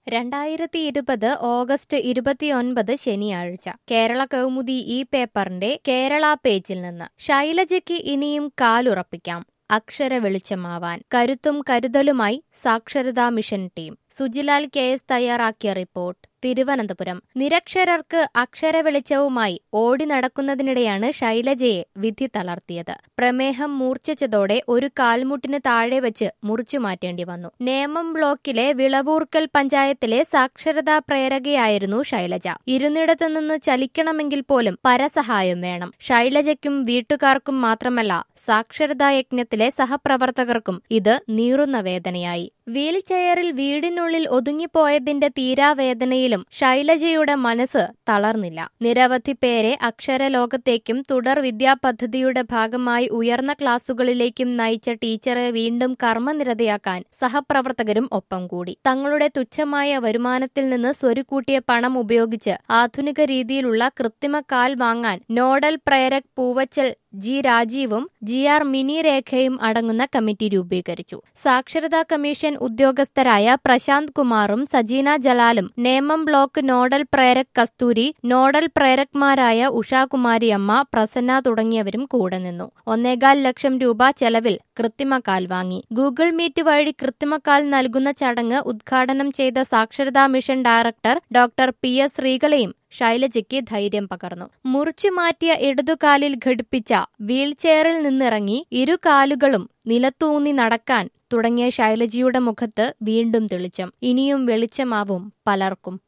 രണ്ടായിരത്തി ഇരുപത് ഓഗസ്റ്റ് ഇരുപത്തിയൊൻപത് ശനിയാഴ്ച കേരള കൗമുദി ഈ പേപ്പറിന്റെ കേരള പേജിൽ നിന്ന് ശൈലജയ്ക്ക് ഇനിയും കാലുറപ്പിക്കാം അക്ഷര വെളിച്ചമാവാൻ കരുത്തും കരുതലുമായി സാക്ഷരതാ mission team Sujilal K S തയ്യാറാക്കിയ റിപ്പോർട്ട് തിരുവനന്തപുരം നിരക്ഷരർക്ക് അക്ഷര വെളിച്ചവുമായി ഓടി നടക്കുന്നതിനിടെയാണ് ശൈലജയെ വിധി തളർത്തിയത് പ്രമേഹം മൂർച്ഛിച്ചതോടെ ഒരു കാൽമുട്ടിന് താഴെ വെച്ച് മുറിച്ചു മാറ്റേണ്ടി വന്നു നേമം ബ്ലോക്കിലെ വിളവൂർക്കൽ പഞ്ചായത്തിലെ സാക്ഷരതാ പ്രേരകയായിരുന്നു ശൈലജ ഇരുന്നിടത്തു നിന്ന് ചലിക്കണമെങ്കിൽ പോലും പരസഹായം വേണം ശൈലജയ്ക്കും വീട്ടുകാർക്കും മാത്രമല്ല സാക്ഷരതാ യജ്ഞത്തിലെ സഹപ്രവർത്തകർക്കും ഇത് നീറുന്ന വേദനയായി വീൽ ചെയറിൽ വീടിനുള്ളിൽ ഒതുങ്ങിപ്പോയതിന്റെ തീരാവേദനയിലും ശൈലജയുടെ മനസ്സ് തളർന്നില്ല നിരവധി പേരെ അക്ഷരലോകത്തേക്കും തുടർ വിദ്യാപദ്ധതിയുടെ ഭാഗമായി ഉയർന്ന ക്ലാസുകളിലേക്കും നയിച്ച ടീച്ചറെ വീണ്ടും കർമ്മനിരതയാക്കാൻ സഹപ്രവർത്തകരും ഒപ്പം കൂടി തങ്ങളുടെ തുച്ഛമായ വരുമാനത്തിൽ നിന്ന് സ്വരുക്കൂട്ടിയ പണം ഉപയോഗിച്ച് ആധുനിക രീതിയിലുള്ള കൃത്രിമ കാൽ വാങ്ങാൻ നോഡൽ പ്രേരക് പൂവച്ചൽ ജി രാജീവും ജി ആർ മിനി രേഖയും അടങ്ങുന്ന കമ്മിറ്റി രൂപീകരിച്ചു സാക്ഷരതാ കമ്മീഷൻ ഉദ്യോഗസ്ഥരായ പ്രശാന്ത് കുമാറും സജീന ജലാലും നേമം ബ്ലോക്ക് നോഡൽ പ്രേരക് കസ്തൂരി നോഡൽ പ്രേരക്മാരായ ഉഷാകുമാരി അമ്മ പ്രസന്ന തുടങ്ങിയവരും കൂടെ നിന്നു ഒന്നേകാൽ ലക്ഷം രൂപ ചെലവിൽ കൃത്രിമക്കാൽ വാങ്ങി ഗൂഗിൾ മീറ്റ് വഴി കൃത്രിമക്കാൽ നൽകുന്ന ചടങ്ങ് ഉദ്ഘാടനം ചെയ്ത സാക്ഷരതാ mission director doctor P S ശ്രീകളയും ശൈലജയ്ക്ക് ധൈര്യം പകർന്നു മുറിച്ചു മാറ്റിയ ഇടതുകാലിൽ ഘടിപ്പിച്ച വീൽചെയറിൽ നിന്നിറങ്ങി ഇരു കാലുകളും നിലത്തൂന്നി നടക്കാൻ തുടങ്ങിയ ശൈലജയുടെ മുഖത്ത് വീണ്ടും തെളിച്ചം ഇനിയും വെളിച്ചമാവും പലർക്കും